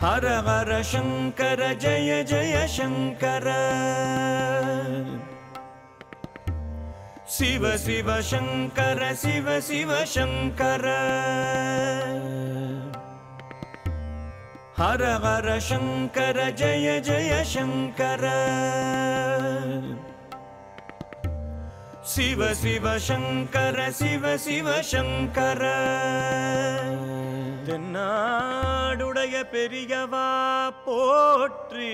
हर हर शङ्कर जय जय शङ्कर शिव शिव शङ्कर शिव शिव शङ्कर हर हर शङ्कर जय जय शङ्कर शिव शिव शङ्कर शिव शिव शङ्कर தென்னாடுடைய பெரியவா போற்றி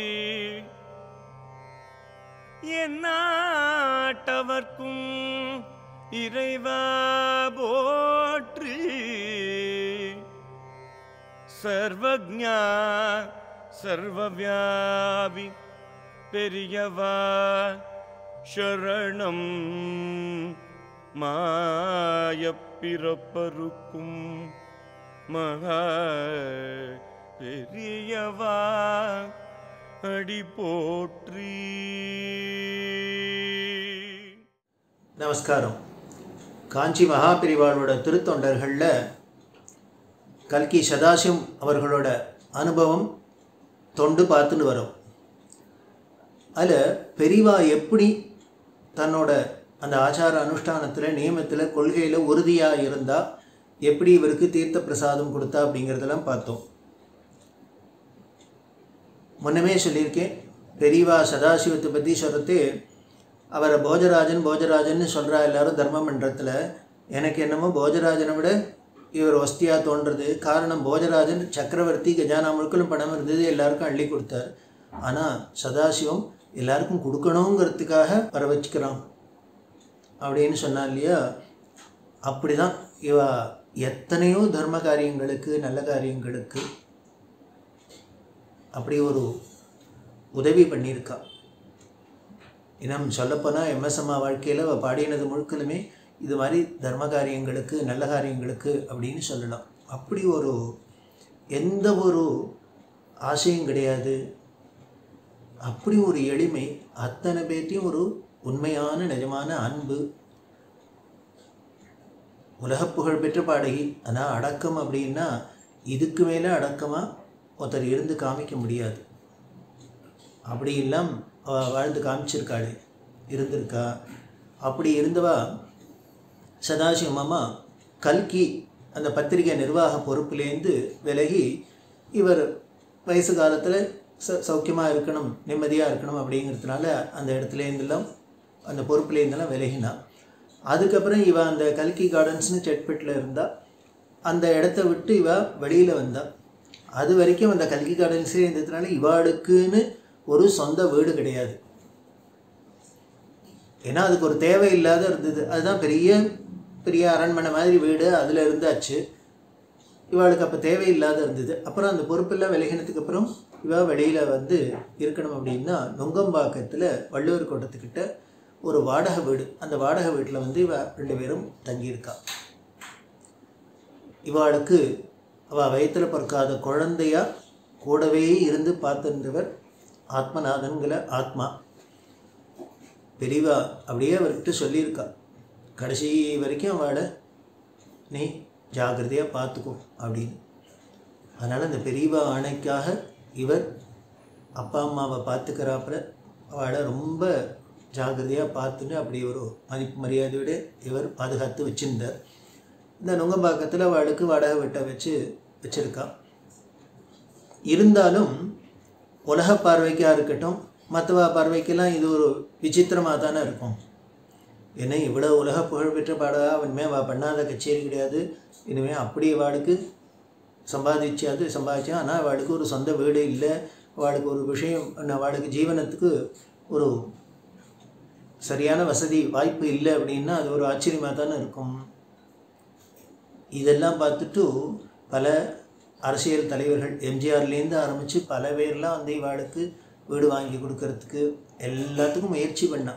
எந்நாட்டவர்க்கும் இறைவா போற்றி சர்வஜா சர்வவியாபி பெரியவா சரணம் மாயப்பிறப்பருக்கும் மகா பெரியவா அடி போற்றி நமஸ்காரம் காஞ்சி மகாபிரிவாளோட திருத்தொண்டர்களில் கல்கி சதாசிவம் அவர்களோட அனுபவம் தொண்டு பார்த்துன்னு வரும் அதில் பெரியவா எப்படி தன்னோட அந்த ஆச்சார அனுஷ்டானத்தில் நியமத்தில் கொள்கையில் உறுதியாக இருந்தால் எப்படி இவருக்கு தீர்த்த பிரசாதம் கொடுத்தா அப்படிங்கிறதெல்லாம் பார்த்தோம் முன்னமே சொல்லியிருக்கேன் பெரியவா சதாசிவத்தை பற்றி சொல்கிறது அவரை போஜராஜன் போஜராஜன்னு சொல்கிறா எல்லாரும் தர்ம மன்றத்தில் எனக்கு என்னமோ போஜராஜனை விட இவர் வஸ்தியாக தோன்றது காரணம் போஜராஜன் சக்கரவர்த்தி கஜானா முழுக்களும் பணம் இருந்தது எல்லாருக்கும் அள்ளி கொடுத்தார் ஆனால் சதாசிவம் எல்லாருக்கும் கொடுக்கணுங்கிறதுக்காக வர வச்சுக்கிறான் அப்படின்னு சொன்னா இல்லையா அப்படி தான் இவ எத்தனையோ தர்ம காரியங்களுக்கு நல்ல காரியங்களுக்கு அப்படி ஒரு உதவி பண்ணியிருக்கா இன்னும் சொல்லப்போனால் எம்எஸ் அம்மா வாழ்க்கையில் அவள் பாடினது முழுக்கலுமே இது மாதிரி தர்ம காரியங்களுக்கு நல்ல காரியங்களுக்கு அப்படின்னு சொல்லலாம் அப்படி ஒரு எந்த ஒரு ஆசையும் கிடையாது அப்படி ஒரு எளிமை அத்தனை பேர்த்தையும் ஒரு உண்மையான நிஜமான அன்பு உலகப் புகழ் பெற்ற பாடகி ஆனால் அடக்கம் அப்படின்னா இதுக்கு மேலே அடக்கமாக ஒருத்தர் இருந்து காமிக்க முடியாது அப்படி எல்லாம் அவ வாழ்ந்து காமிச்சிருக்காளே இருந்திருக்கா அப்படி இருந்தவா சதாசிவம் அம்மா கல்கி அந்த பத்திரிகை நிர்வாக பொறுப்புலேருந்து விலகி இவர் வயசு காலத்தில் ச சௌக்கியமாக இருக்கணும் நிம்மதியாக இருக்கணும் அப்படிங்கிறதுனால அந்த இடத்துலேருந்தெல்லாம் அந்த பொறுப்புலேருந்தெல்லாம் விலகினா அதுக்கப்புறம் இவ அந்த கல்கி கார்டன்ஸ்னு செட்பெட்டில் இருந்தா அந்த இடத்த விட்டு இவ வெளியில் வந்தா அது வரைக்கும் அந்த கல்கி கார்டன்ஸே இருந்ததுனால இவாளுக்குன்னு ஒரு சொந்த வீடு கிடையாது ஏன்னா அதுக்கு ஒரு தேவை இல்லாத இருந்தது அதுதான் பெரிய பெரிய அரண்மனை மாதிரி வீடு அதில் இருந்தாச்சு இவாளுக்கு அப்போ தேவையில்லாத இருந்தது அப்புறம் அந்த பொறுப்பெல்லாம் விலகினதுக்கு அப்புறம் இவ வெளியில் வந்து இருக்கணும் அப்படின்னா நுங்கம்பாக்கத்தில் வள்ளுவர் கோட்டத்துக்கிட்ட ஒரு வாடகை வீடு அந்த வாடகை வீட்டில் வந்து இவ ரெண்டு பேரும் தங்கியிருக்கா இவாளுக்கு அவள் வயிற்றில் பிறக்காத குழந்தையா கூடவே இருந்து பார்த்துருந்தவர் ஆத்மநாதன்கிற ஆத்மா பெரியவா அப்படியே அவர்கிட்ட சொல்லியிருக்கா கடைசி வரைக்கும் அவளை நீ ஜாக்கிரதையாக பார்த்துக்கோ அப்படின்னு அதனால் அந்த பெரியவா ஆணைக்காக இவர் அப்பா அம்மாவை பார்த்துக்கிறாப்புல அவளை ரொம்ப ஜாக்கிரதையாக பார்த்துட்டு அப்படி ஒரு மதிப்பு மரியாதையோடு இவர் பாதுகாத்து வச்சிருந்தார் இந்த நுங்கம்பாக்கத்தில் அவளுக்கு வாடகை வீட்டை வச்சு வச்சுருக்கா இருந்தாலும் உலக பார்வைக்காக இருக்கட்டும் மற்றவா பார்வைக்கெல்லாம் இது ஒரு விசித்திரமாக தானே இருக்கும் ஏன்னா இவ்வளோ உலக புகழ்பெற்ற பாடகா இனிமேல் அவள் பண்ணாத கச்சேரி கிடையாது இனிமேல் அப்படி அவளுக்கு சம்பாதிச்சாது சம்பாதிச்சா ஆனால் அவளுக்கு ஒரு சொந்த வீடு இல்லை அவளுக்கு ஒரு விஷயம் அவளுக்கு ஜீவனத்துக்கு ஒரு சரியான வசதி வாய்ப்பு இல்லை அப்படின்னா அது ஒரு ஆச்சரியமாக தானே இருக்கும் இதெல்லாம் பார்த்துட்டு பல அரசியல் தலைவர்கள் எம்ஜிஆர்லேருந்து ஆரம்பித்து பல பேர்லாம் வந்து இவாளுக்கு வீடு வாங்கி கொடுக்கறதுக்கு எல்லாத்துக்கும் முயற்சி பண்ணான்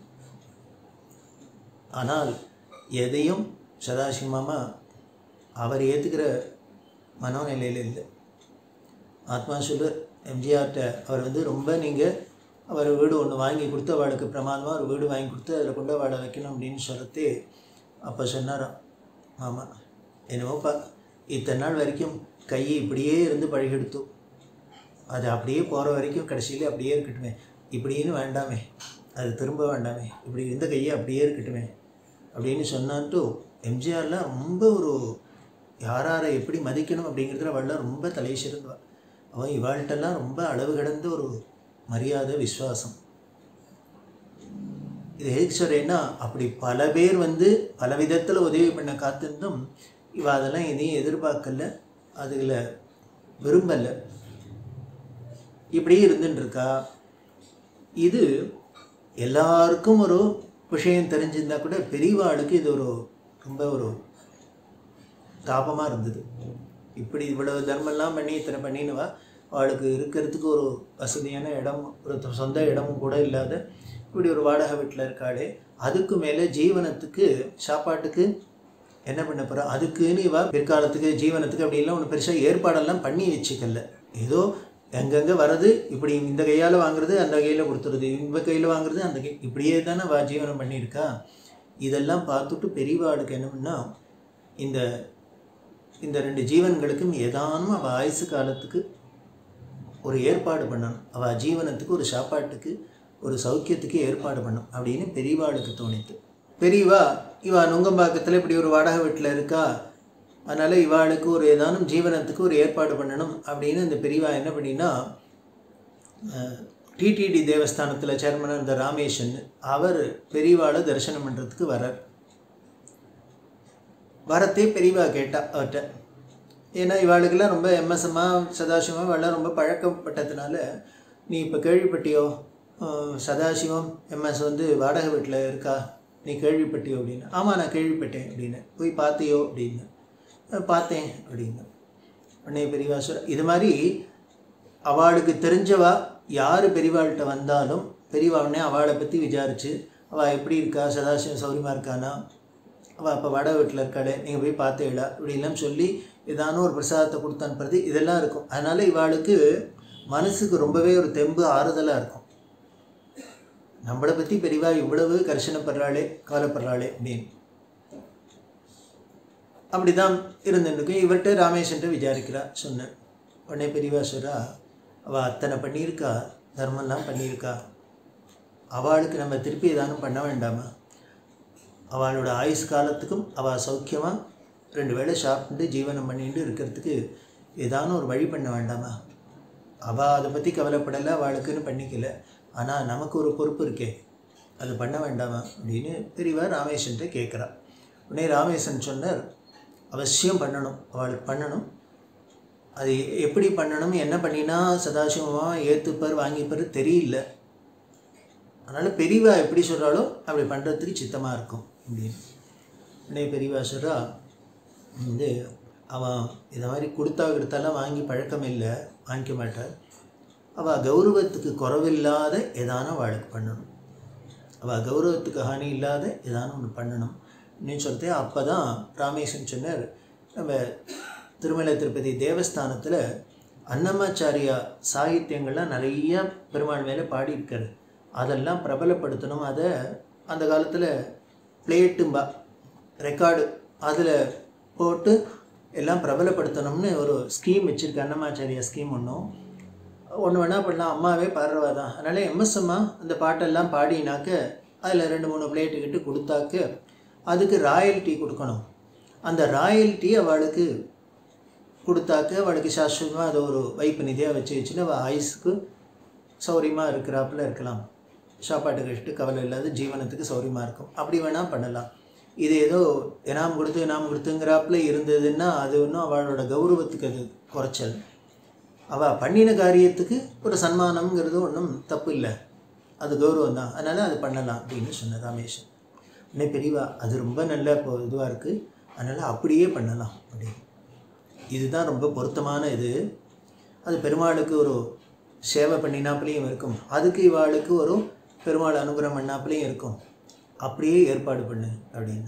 ஆனால் எதையும் சதாசிவமாமா அவர் ஏற்றுக்கிற மனோநிலையில் இல்லை ஆத்மா சொல்லு எம்ஜிஆர்கிட்ட அவர் வந்து ரொம்ப நீங்கள் அவர் வீடு ஒன்று வாங்கி கொடுத்து அவளுக்கு பிரமாதமாக ஒரு வீடு வாங்கி கொடுத்து அதில் கொண்டு வாழ வைக்கணும் அப்படின்னு சொல்லிட்டு அப்போ சொன்னாராம் ஆமாம் என்னமோப்பா இத்தனை நாள் வரைக்கும் கை இப்படியே இருந்து பழகெடுத்து அது அப்படியே போகிற வரைக்கும் கடைசியில் அப்படியே இருக்கட்டுமே இப்படின்னு வேண்டாமே அது திரும்ப வேண்டாமே இப்படி இந்த கையை அப்படியே இருக்கட்டுமே அப்படின்னு சொன்னான்ட்டு எம்ஜிஆர்லாம் ரொம்ப ஒரு யார் யாரை எப்படி மதிக்கணும் அப்படிங்கிறதுல அவள்லாம் ரொம்ப தலையை சிறந்துவா அவன் இவாள்கிட்டலாம் ரொம்ப அளவு கடந்த ஒரு மரியாதை விசுவாசம் இது எதுக்கு சொல்கிறேன்னா அப்படி பல பேர் வந்து பல விதத்தில் உதவி பண்ண காத்திருந்தும் இவ அதெல்லாம் எதையும் எதிர்பார்க்கல அதுகளை விரும்பலை இப்படியே இருந்துட்டு இருக்கா இது எல்லாருக்கும் ஒரு விஷயம் தெரிஞ்சிருந்தா கூட பெரியவாளுக்கு இது ஒரு ரொம்ப ஒரு தாபமாக இருந்தது இப்படி இவ்வளவு தர்மம்லாம் பண்ணி இத்தனை பண்ணினுவா அவளுக்கு இருக்கிறதுக்கு ஒரு வசதியான இடம் ஒரு சொந்த இடமும் கூட இல்லாத இப்படி ஒரு வாடகை வீட்டில் இருக்காளே அதுக்கு மேலே ஜீவனத்துக்கு சாப்பாட்டுக்கு என்ன பண்ண போகிறா அதுக்குன்னு இவா பிற்காலத்துக்கு ஜீவனத்துக்கு அப்படின்லாம் ஒன்று பெருசாக ஏற்பாடெல்லாம் பண்ணி வச்சுக்கல ஏதோ எங்கெங்கே வர்றது இப்படி இந்த கையால் வாங்குறது அந்த கையில் கொடுத்துருது இந்த கையில் வாங்குறது அந்த கை இப்படியே தானே வா ஜீவனம் பண்ணியிருக்கா இதெல்லாம் பார்த்துட்டு பெரியவாளுக்கு என்ன பண்ணா இந்த இந்த ரெண்டு ஜீவன்களுக்கும் ஏதானும் அவள் ஆயுசு காலத்துக்கு ஒரு ஏற்பாடு பண்ணணும் அவள் ஜீவனத்துக்கு ஒரு சாப்பாட்டுக்கு ஒரு சௌக்கியத்துக்கு ஏற்பாடு பண்ணும் அப்படின்னு பெரியவாளுக்கு தோணித்து பெரியவா இவா நுங்கம்பாக்கத்தில் இப்படி ஒரு வாடகை வீட்டில் இருக்கா அதனால் இவாளுக்கு ஒரு ஏதானும் ஜீவனத்துக்கு ஒரு ஏற்பாடு பண்ணணும் அப்படின்னு இந்த பெரியவா என்ன பண்ணினா டிடிடி தேவஸ்தானத்தில் சேர்மனாக இருந்த ராமேஷன் அவர் பெரியவாளை தரிசனம் பண்ணுறதுக்கு வரார் வரத்தே பெரியவா கேட்டா அவர்கிட்ட ஏன்னா இவாளுக்கெல்லாம் ரொம்ப எம்எஸ்எம்மாக சதாசிவமாக இவெல்லாம் ரொம்ப பழக்கப்பட்டதுனால நீ இப்போ கேள்விப்பட்டியோ அஹ், சதாசிவம் எம்எஸ் வந்து வாடகை வீட்டில் இருக்கா நீ கேள்விப்பட்டியோ அப்படின்னு ஆமாம் நான் கேள்விப்பட்டேன் அப்படின்னு போய் பார்த்தியோ அப்படின்னு "அஹ், பார்த்தேன் அப்படின்னு உடனே பெரியவா சொல்ற இது மாதிரி அவளுக்கு தெரிஞ்சவா யார் பெரியவாள்கிட்ட வந்தாலும் பெரியவா உடனே அவளை பற்றி விசாரிச்சு அவள் எப்படி இருக்கா சதாசிவம் சௌரியமாக இருக்கானா அவள் அப்போ வட வீட்டில் இருக்காளே நீங்கள் போய் பார்த்தேடா இப்படிலாம் சொல்லி ஏதானும் ஒரு பிரசாதத்தை கொடுத்து அனுப்புறது இதெல்லாம் இருக்கும் அதனால் இவாளுக்கு மனசுக்கு ரொம்பவே ஒரு தெம்பு ஆறுதலாக இருக்கும் நம்மளை பற்றி பெரியவா இவ்வளவு கர்ஷனப்படுறாளே கவலைப்படுறாளே அப்படின்னு அப்படி தான் இருந்துருக்கு இவர்கிட்ட ராமேஷன்ட்ட விசாரிக்கிறா சொன்னேன் உடனே பெரியவா சொல்கிறா அவள் அத்தனை பண்ணியிருக்கா தர்மம்லாம் பண்ணியிருக்கா அவளுக்கு நம்ம திருப்பி ஏதானும் பண்ண வேண்டாமா அவளோட ஆயுஸ் காலத்துக்கும் அவள் சௌக்கியமாக ரெண்டு வேளை சாப்பிட்டு ஜீவனம் பண்ணிட்டு இருக்கிறதுக்கு ஏதானும் ஒரு வழி பண்ண வேண்டாமா அவள் அதை பற்றி கவலைப்படலை அவளுக்குன்னு பண்ணிக்கல ஆனால் நமக்கு ஒரு பொறுப்பு இருக்கே அது பண்ண வேண்டாமா அப்படின்னு பெரியவா ராமேஷன்ட்ட கேட்குறா உடனே ராமேசன் சொன்னார் அவசியம் பண்ணணும் அவளுக்கு பண்ணணும் அது எப்படி பண்ணணும் என்ன பண்ணினா சதாசிவமாக ஏற்றுப்பார் வாங்கிப்பார் தெரியல அதனால் பெரியவா எப்படி சொல்கிறாலோ அப்படி பண்ணுறதுக்கு சித்தமாக இருக்கும் அப்படின்னு உடனே பெரியவா சொல்கிறா வந்து அவன் இதை மாதிரி கொடுத்தா கொடுத்தாலாம் வாங்கி பழக்கம் இல்லை வாங்கிக்க மாட்டார் அவள் கௌரவத்துக்கு குறவில்லாத ஏதான அவளுக்கு பண்ணணும் அவள் கௌரவத்துக்கு ஹானி இல்லாத ஏதான ஒன்று பண்ணணும் அப்படின்னு சொல்லிட்டு அப்போ தான் ராமேஸ்வரன் சொன்னார் நம்ம திருமலை திருப்பதி தேவஸ்தானத்தில் அன்னமாச்சாரியா சாகித்யங்கள்லாம் நிறைய பெருமாள் மேலே பாடியிருக்காரு அதெல்லாம் பிரபலப்படுத்தணும் அதை அந்த காலத்தில் பிளேட்டும்பா ரெக்கார்டு அதில் போட்டு எல்லாம் பிரபலப்படுத்தணும்னு ஒரு ஸ்கீம் வச்சுருக்கு அன்னமாச்சாரியா ஸ்கீம் ஒன்றும் ஒன்று வேணால் பண்ணலாம் அம்மாவே பாடுறவா தான் அதனால் எம்எஸ்எம்மா அந்த பாட்டெல்லாம் பாடினாக்க அதில் ரெண்டு மூணு பிளேட்டு கிட்ட கொடுத்தாக்க அதுக்கு ராயல்ட்டி கொடுக்கணும் அந்த ராயல்ட்டி அவளுக்கு கொடுத்தாக்க அவளுக்கு சாஸ்வதமாக அதை ஒரு வைப்பு நிதியாக வச்சு வச்சுன்னு அவள் ஆயுசுக்கு சௌரியமாக இருக்கிறாப்புல இருக்கலாம் சாப்பாட்டு கழிட்டு கவலை இல்லாத ஜீவனத்துக்கு சௌரியமாக இருக்கும் அப்படி வேணால் பண்ணலாம் இது ஏதோ இனாம் கொடுத்து இனாம் கொடுத்துங்கிறாப்புல இருந்ததுன்னா அது ஒன்றும் அவளோட கௌரவத்துக்கு அது குறைச்சல் அவள் பண்ணின காரியத்துக்கு ஒரு சன்மானம்ங்கிறது ஒன்றும் தப்பு இல்லை அது கௌரவம் தான் அதனால் அது பண்ணலாம் அப்படின்னு சொன்ன ராமேஷன் உடனே பெரியவா அது ரொம்ப நல்ல இப்போ இதுவாக இருக்குது அதனால் அப்படியே பண்ணலாம் அப்படின்னு இதுதான் ரொம்ப பொருத்தமான இது அது பெருமாளுக்கு ஒரு சேவை பண்ணினாப்புலேயும் இருக்கும் அதுக்கு இவாளுக்கு ஒரு பெருமாள் அனுகிரகம் பண்ணாப்புலேயும் இருக்கும் அப்படியே ஏற்பாடு பண்ணு அப்படின்னு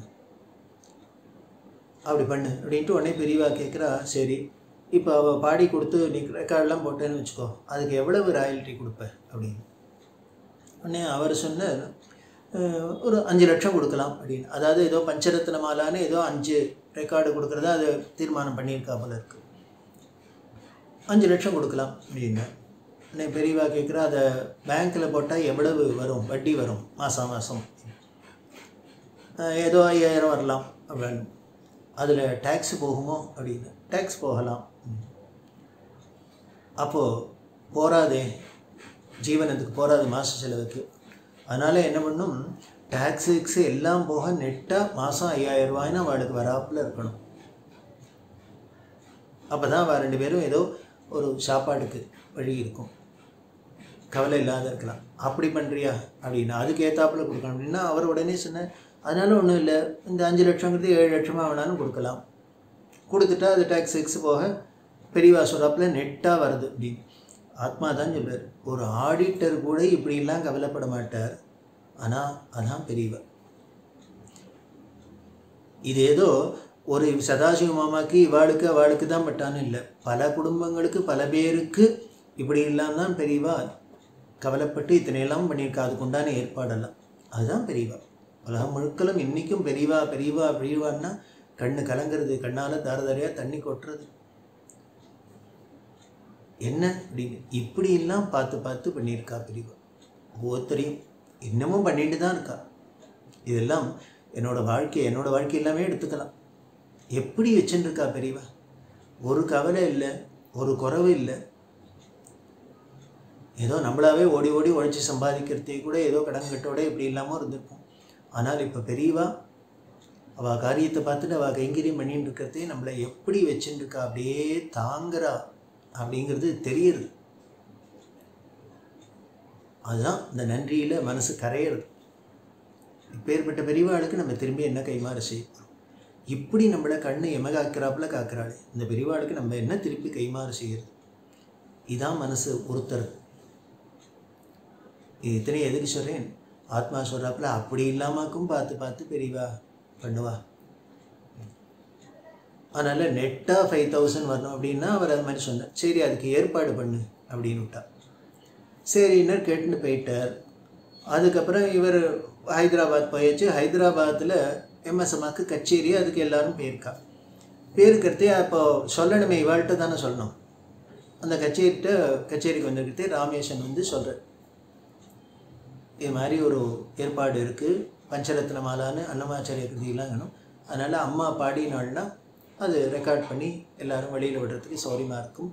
அப்படி பண்ணு அப்படின்ட்டு உடனே பெரியவா கேட்குறா சரி இப்போ அவள் பாடி கொடுத்து நீ ரெக்கார்டெலாம் போட்டேன்னு வச்சுக்கோ அதுக்கு எவ்வளவு ராயல்ட்டி கொடுப்ப அப்படின்னு உடனே அவர் சொன்னார் "அஹ், ஒரு அஞ்சு லட்சம் கொடுக்கலாம் அப்படின்னு அதாவது ஏதோ பஞ்சரத்ன மாலான்னு ஏதோ அஞ்சு ரெக்கார்டு கொடுக்குறதா அதை தீர்மானம் பண்ணியிருக்கா போல இருக்கு அஞ்சு லட்சம் கொடுக்கலாம் அப்படின்னு நீ பெரியவா கேட்குறா அதை பேங்க்கில் போட்டால் எவ்வளவு வரும் வட்டி வரும் மாதம் மாதம் ஏதோ ஐயாயிரம் வரலாம் அப்படின்னு அதில் டேக்ஸ் போகுமோ அப்படின்னு டேக்ஸ் போகலாம் அப்போது போராதே ஜீவனத்துக்கு போராது மாத செலவுக்கு அதனால் என்ன பண்ணும் டேக்ஸு கிக்ஸு எல்லாம் போக நெட்டாக மாதம் ஐயாயிரம் ரூபாய்னா அவளுக்கு வராப்பில் இருக்கணும் அப்போ தான் அவள் ரெண்டு பேரும் ஏதோ ஒரு சாப்பாட்டுக்கு வழி இருக்கும் கவலை இல்லாத இருக்கலாம் அப்படி பண்ணுறியா அப்படின்னா அதுக்கு ஏத்தாப்புல கொடுக்கணும் அப்படின்னா அவர் உடனே சொன்னார் அதனால ஒன்றும் இல்லை இந்த அஞ்சு லட்சங்கிறது ஏழு லட்சமாக வேணாலும் கொடுக்கலாம் கொடுத்துட்டா அது டேக்ஸ் எக்ஸ் போக பெரியவா சொல்கிறாப்புல நெட்டாக வருது அப்படின்னு ஆத்மா தான் சொல்றார் ஒரு ஆடிட்டர் கூட இப்படிலாம் கவலைப்பட மாட்டார் ஆனால் அதான் பெரியவர் இது ஏதோ ஒரு சதாசிவ மாமாக்கு இவாளுக்கு அவளுக்கு தான் பட்டான்னு இல்லை பல குடும்பங்களுக்கு பல பேருக்கு இப்படி இல்லாம தான் பெரியவா கவலைப்பட்டு இத்தனையெல்லாம் பண்ணியிருக்கா அதுக்கு உண்டான ஏற்பாடெல்லாம் அதுதான் பெரியவா உலகம் முழுக்கலும் இன்றைக்கும் பெரியவா பெரியவா பெரியவான்னா கண்ணு கலங்கிறது கண்ணால் தார தாரையாக தண்ணி கொட்டுறது என்ன அப்படின்னு இப்படியெல்லாம் பார்த்து பார்த்து பண்ணியிருக்கா பெரியவா ஒவ்வொருத்தரையும் இன்னமும் பண்ணிட்டு தான் இருக்கா இதெல்லாம் என்னோட வாழ்க்கை என்னோட வாழ்க்கை எல்லாமே எடுத்துக்கலாம் எப்படி வச்சுருக்கா பெரியவா ஒரு கவலை இல்லை ஒரு குறைவு இல்லை ஏதோ நம்மளாவே ஓடி ஓடி உழைச்சி சம்பாதிக்கிறதே கூட ஏதோ கடன் கட்டோட இப்படி இல்லாமல் இருந்திருப்போம் ஆனால் இப்போ பெரியவா அவள் காரியத்தை பார்த்துட்டு அவள் கைங்கரியம் பண்ணிட்டு இருக்கிறதே நம்மளை எப்படி வச்சுட்டு இருக்கா அப்படியே தாங்குறா அப்படிங்கிறது தெரியுது அதுதான் இந்த நன்றியில் மனசு கரையிறது இப்பேற்பட்ட பெரியவாளுக்கு நம்ம திரும்பி என்ன கைமாறு செய்யணும் இப்படி நம்மளை கண்ணு எம காக்கிறாப்புல காக்கிறாளே இந்த பெரியவாளுக்கு நம்ம என்ன திருப்பி கைமாறு செய்யறது இதான் மனசு உறுத்துறது இது இத்தனை எதுக்கு சொல்கிறேன் ஆத்மா சொல்கிறாப்புல அப்படி இல்லாமக்கும் பார்த்து பார்த்து பெரியவா பண்ணுவா அதனால் நெட்டாக ஃபைவ் தௌசண்ட் வரணும் அப்படின்னா அவர் அது மாதிரி சொன்னார் சரி அதுக்கு ஏற்பாடு பண்ணு அப்படின்னு விட்டா சரின்னு கேட்டுன்னு போயிட்டார் அதுக்கப்புறம் இவர் ஹைதராபாத் போயாச்சு ஹைதராபாத்தில் எம்எஸ்எம்மாக்கு கச்சேரி அதுக்கு எல்லாரும் போயிருக்கா போயிருக்கிறதே அப்போ சொல்லணுமே இவாள்கிட்ட தானே சொல்லணும் அந்த கச்சேரிட்ட கச்சேரிக்கு வந்திருக்கிறதே ராமேஷன் வந்து சொல்கிறார் இது மாதிரி ஒரு ஏற்பாடு இருக்குது பஞ்சரத்ன மாலான்னு அன்னமாச்சாரிய கிருதியெல்லாம் வேணும் அதனால் அம்மா பாடினாள்னா அது ரெக்கார்ட் பண்ணி எல்லாரும் வெளியில் விடுறதுக்கு சௌரியமாக இருக்கும்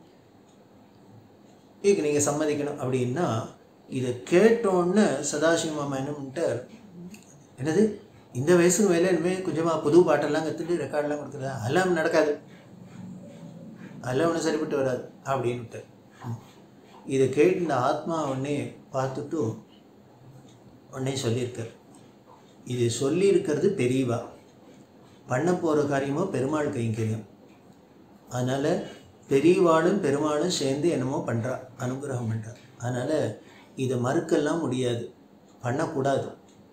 இதுக்கு நீங்கள் சம்மதிக்கணும் அப்படின்னா இதை கேட்டோன்னு சதாசிவ மாமா என்ன பண்ணிட்டார் என்னது இந்த வயசுக்கு மேலே இனிமேல் கொஞ்சமாக புது பாட்டெல்லாம் கற்றுட்டு ரெக்கார்டெலாம் கொடுக்குறதா அதெல்லாம் நடக்காது அதெல்லாம் ஒன்றும் சரிப்பட்டு வராது அப்படின்ட்டு இதை கேட்டு இந்த ஆத்மா உடனே பார்த்துட்டு உடனே சொல்லியிருக்கார் இது சொல்லியிருக்கிறது பெரியவா பண்ண போகிற காரியமோ பெருமாள் கைங்கரியம் அதனால் பெரியவாளும் பெருமாளும் சேர்ந்து என்னமோ பண்ணுறா அனுகிரகம் பண்ணுறா அதனால் இதை மறுக்கெல்லாம் முடியாது பண்ணக்கூடாது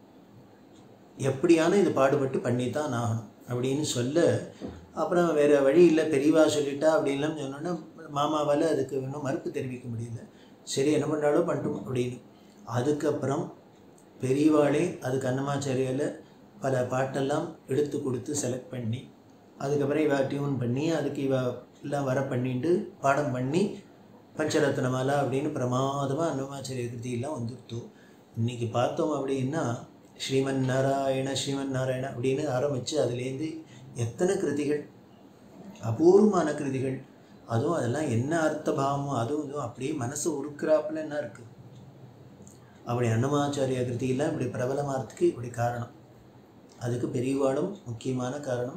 எப்படியான இது பாடுபட்டு பண்ணி தான் ஆகணும் அப்படின்னு சொல்ல அப்புறம் வேறு வழி இல்லை பெரியவா சொல்லிட்டா அப்படின்லாம் சொன்னோன்னா மாமாவால் அதுக்கு இன்னும் மறுப்பு தெரிவிக்க முடியல சரி என்ன பண்ணுறாலோ பண்ணட்டும் அப்படின்னு அதுக்கப்புறம் பெரியவாளே அதுக்கு அன்னமாச்சாரியால் பல பாட்டெல்லாம் எடுத்து கொடுத்து செலக்ட் பண்ணி அதுக்கப்புறம் இவ டியூன் பண்ணி அதுக்கு இவ எல்லாம் வர பண்ணிட்டு பாடம் பண்ணி பஞ்சரத்னமாலா அப்படின்னு பிரமாதமாக அன்னமாச்சாரிய கிருதியெல்லாம் வந்துடுத்து இன்றைக்கி பார்த்தோம் அப்படின்னா ஸ்ரீமன் நாராயண ஸ்ரீமன் நாராயண அப்படின்னு ஆரம்பித்து அதுலேருந்து எத்தனை கிருதிகள் அபூர்வமான கிருதிகள் அதுவும் அதெல்லாம் என்ன அர்த்த பாவமோ அதுவும் இதுவும் அப்படியே மனசு உருக்குறாப்புல என்ன இருக்குது அப்படி அன்னமாச்சாரிய கிருதியெல்லாம் இப்படி பிரபலமாகிறதுக்கு இப்படி காரணம் அதுக்கு பெரியவாளும் முக்கியமான காரணம்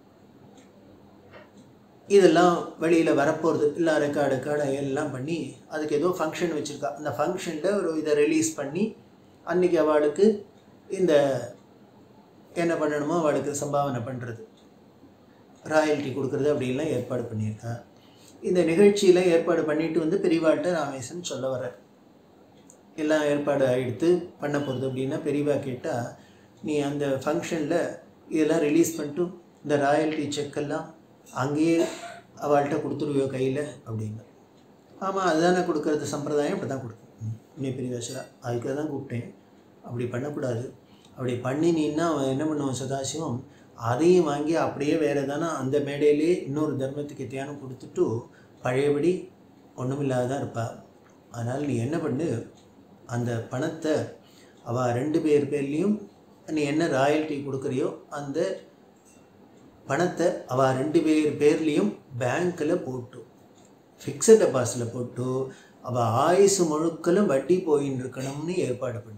இதெல்லாம் வெளியில் வரப்போகிறது எல்லா ரெக்கார்டு ரெக்கார்டு எல்லாம் பண்ணி அதுக்கு ஏதோ ஃபங்க்ஷன் வச்சுருக்கா அந்த ஃபங்க்ஷனில் ஒரு இதை ரிலீஸ் பண்ணி அன்றைக்கி அவளுக்கு இந்த என்ன பண்ணணுமோ அவளுக்கு சம்பாவனை பண்ணுறது ராயல்ட்டி கொடுக்குறது அப்படின்லாம் ஏற்பாடு பண்ணியிருக்கா இந்த நிகழ்ச்சியில் ஏற்பாடு பண்ணிட்டு வந்து பெரியவாள்கிட்ட ராமேசன் சொல்ல வர்றார் எல்லாம் ஏற்பாடு ஆகிடுத்து பண்ண போகிறது அப்படின்னா பெரியவா கேட்டால் நீ அந்த ஃபங்க்ஷனில் இதெல்லாம் ரிலீஸ் பண்ணிட்டு இந்த ராயல்ட்டி செக்கெல்லாம் அங்கேயே அவள்கிட்ட கொடுத்துருவியோ கையில் அப்படின்னு ஆமாம் அதுதானே கொடுக்கறது சம்பிரதாயம் அப்படி தான் கொடுக்கும் நீ பெரியவாசரா அதுக்காக தான் கூப்பிட்டேன் அப்படி பண்ணக்கூடாது அப்படி பண்ணினீன்னா அவன் என்ன பண்ணுவான் சதாசிவம் அதையும் வாங்கி அப்படியே வேறு எதானா அந்த மேடையிலே இன்னொரு தர்மத்துக்கு எத்தையானு கொடுத்துட்டு பழையபடி ஒன்றுமில்லாதான் இருப்பாள் அதனால் நீ என்ன பண்ணு அந்த பணத்தை அவள் ரெண்டு பேர் பேர்லேயும் நீ என்ன ராயல்ட்டி கொடுக்குறியோ அந்த பணத்தை அவள் ரெண்டு பேர் பேர்லேயும் பேங்க்கில் போட்டு ஃபிக்ஸட் டெபாசிட்டில் போட்டு அவள் ஆயுசு முழுக்கலும் வட்டி போயின்னு இருக்கணும்னு ஏற்பாடு பண்ணு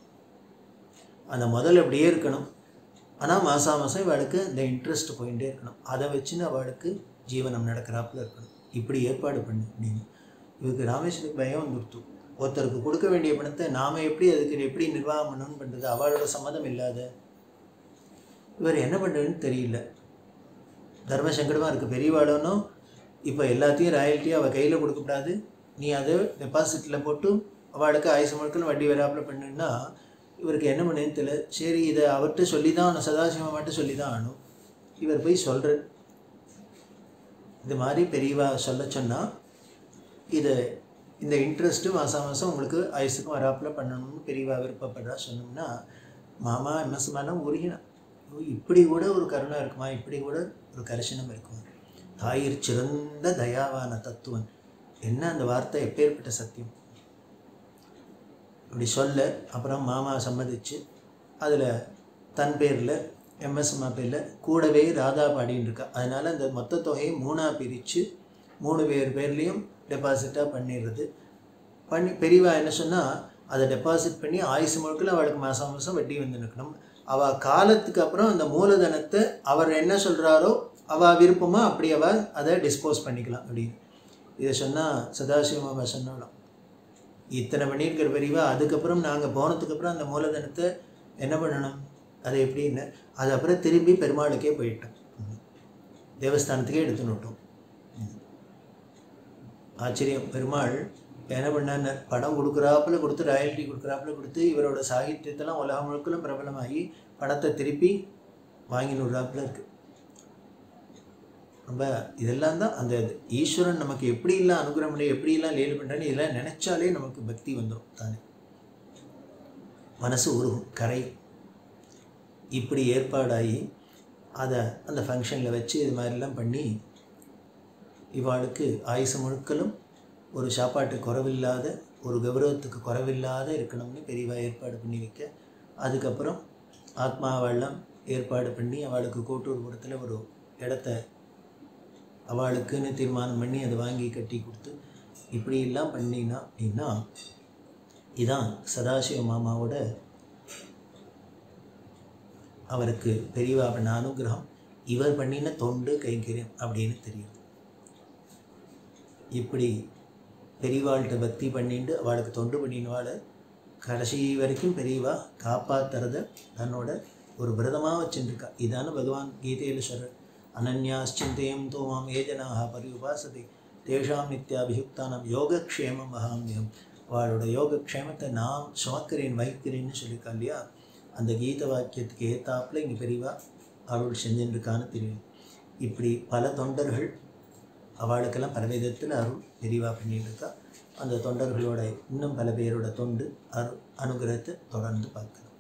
அந்த முதல்ல அப்படியே இருக்கணும் ஆனால் மாதம் மாதம் இவளுக்கு இந்த இன்ட்ரெஸ்ட் போயிட்டே இருக்கணும் அதை வச்சுன்னு அவளுக்கு ஜீவனம் நடக்கிறாப்புல இருக்கணும் இப்படி ஏற்பாடு பண்ணு அப்படின்னு இவருக்கு ராமேஸ்வருக்கு பயம் வந்துடுத்து ஒருத்தருக்கு கொடுக்க வேண்டிய பணத்தை நாம் எப்படி அதுக்கு எப்படி நிர்வாகம் பண்ணணும்னு பண்ணுறது அவளோட சம்மதம் இல்லாத இவர் என்ன பண்ணுறதுன்னு தெரியல தர்ம சங்கடமாக இருக்குது பெரியவாளனும் இப்போ எல்லாத்தையும் ராயல்ட்டியும் அவள் கையில் கொடுக்கக்கூடாது நீ அதை டெபாசிட்டில் போட்டு அவளுக்கு ஆயுசு முழுக்கள் வட்டி வராப்பில் பண்ணுன்னா இவருக்கு என்ன பண்ணுன்னு தெரியல சரி இதை அவர்கிட்ட சொல்லி தான் ஆகணும் சதாசிவம் மட்டும் சொல்லி தான் ஆகணும் இவர் போய் சொல்கிற இது மாதிரி பெரியவா சொல்ல சொன்னால் இதை இந்த இன்ட்ரெஸ்ட்டு மாதம் மாதம் உங்களுக்கு ஆயுசுக்கும் வராப்பில் பண்ணணும்னு பெரியவா விருப்பப்படுறா சொன்னோம்னா மாமா எம்எஸ் மேலாம் உருகினா ஓ, இப்படி கூட ஒரு கருணை இருக்குமா இப்படி கூட ஒரு கரிசனம் இருக்குமா தாயிற் சிறந்த தயாவான தத்துவன் என்ன அந்த வார்த்தை எப்பேற்பட்ட சத்தியம் இப்படி சொல்ல அப்புறம் மாமா சம்மதிச்சு அதில் தன் பேரில் எம்எஸ் அம்மா பேரில் கூடவே ராதா பாடின்னு இருக்கா அதனால் அந்த மொத்த தொகையை மூணாக பிரித்து மூணு பேர் பேர்லேயும் டெபாசிட்டாக பண்ணிடுறது பண்ணி பெரியவா என்ன சொன்னால் அதை டெபாசிட் பண்ணி ஆயுசு முழுக்கில் அவளுக்கு மாதம் மாதம் வட்டி வந்து நிற்கணும் அவள் காலத்துக்கு அப்புறம் அந்த மூலதனத்தை அவர் என்ன சொல்கிறாரோ அவள் விருப்பமாக அப்படி அவள் அதை டிஸ்போஸ் பண்ணிக்கலாம் அப்படின்னு இதை சொன்னால் சதாசிவமாமா சொன்னாலும் இத்தனை பண்ணியிருக்கிற பெரியவா அதுக்கப்புறம் நாங்கள் போனதுக்கப்புறம் அந்த மூலதனத்தை என்ன பண்ணணும் அதை எப்படின்னு அது அப்புறம் திரும்பி பெருமாளுக்கே போயிட்டோம் ம். தேவஸ்தானத்துக்கே எடுத்துன்னு விட்டோம் ம். ஆச்சரியம் பெருமாள் என்ன பண்ணார் படம் கொடுக்குறாப்புல கொடுத்து ராயல்ட்டி கொடுக்குறாப்புல கொடுத்து இவரோட சாகித்யத்தெல்லாம் உலகம் முழுக்கலும் பிரபலமாகி பணத்தை திருப்பி வாங்கி விடுறாப்புல இருக்கு ரொம்ப இதெல்லாம் தான் அந்த ஈஸ்வரன் நமக்கு எப்படிலாம் அனுகிரகம் பண்ணி எப்படிலாம் லேலு பண்ணுறான்னு இதெல்லாம் நினச்சாலே நமக்கு பக்தி வந்துடும் தானே மனசு உருகும் கரை இப்படி ஏற்பாடாகி அதை அந்த ஃபங்க்ஷனில் வச்சு இது மாதிரிலாம் பண்ணி இவாளுக்கு ஆயுசு முழுக்களும் ஒரு சாப்பாட்டு குறைவில்லாத ஒரு கௌரவத்துக்கு குறைவில்லாத இருக்கணும்னு பெரியவா ஏற்பாடு பண்ணி வைக்க அதுக்கப்புறம் ஆத்மாவெல்லாம் ஏற்பாடு பண்ணி அவளுக்கு கோட்டூர்புரத்தில் ஒரு இடத்த அவளுக்குன்னு தீர்மானம் பண்ணி அதை வாங்கி கட்டி கொடுத்து இப்படி எல்லாம் பண்ணினா அப்படின்னா இதான் சதாசிவ மாமாவோட அவருக்கு பெரியவா பண்ண அனுகிரகம் இவர் பண்ணின தொண்டு கைங்கரியம் அப்படின்னு தெரியுது இப்படி பெரியவாள்கிட்ட பக்தி பண்ணிட்டு அவளுக்கு தொண்டு பண்ணினவாளை கடைசி வரைக்கும் பெரியவா காப்பாத்துறத தன்னோட ஒரு விரதமாக வச்சுருக்கா இதான பகவான் கீதையில் சொல்கிறார் அனன்யாச்சிந்தயம் தோமாம் ஏ ஜனாக பரியுபாசதை தேஷாம் நித்யாபியுக்தானம் யோகக்ஷேமம் அகாமியம் அவளோட யோகக்ஷேமத்தை நான் சுமக்கிறேன் வைக்கிறேன்னு சொல்லியிருக்கா இல்லையா அந்த கீத வாக்கியத்துக்கு ஏத்தாப்புல இங்கே பெரியவா அருள் செஞ்சுருக்கான்னு தெரியும் இப்படி பல தொண்டர்கள் அவளுக்கெல்லாம் பல விதத்தில் அருள் பெரிவா பண்ணிட்டு இருக்கா அந்த தொண்டர்களோட இன்னும் பல பேரோட தொண்டு அரு அனுகிரகத்தை தொடர்ந்து பார்க்கலாம்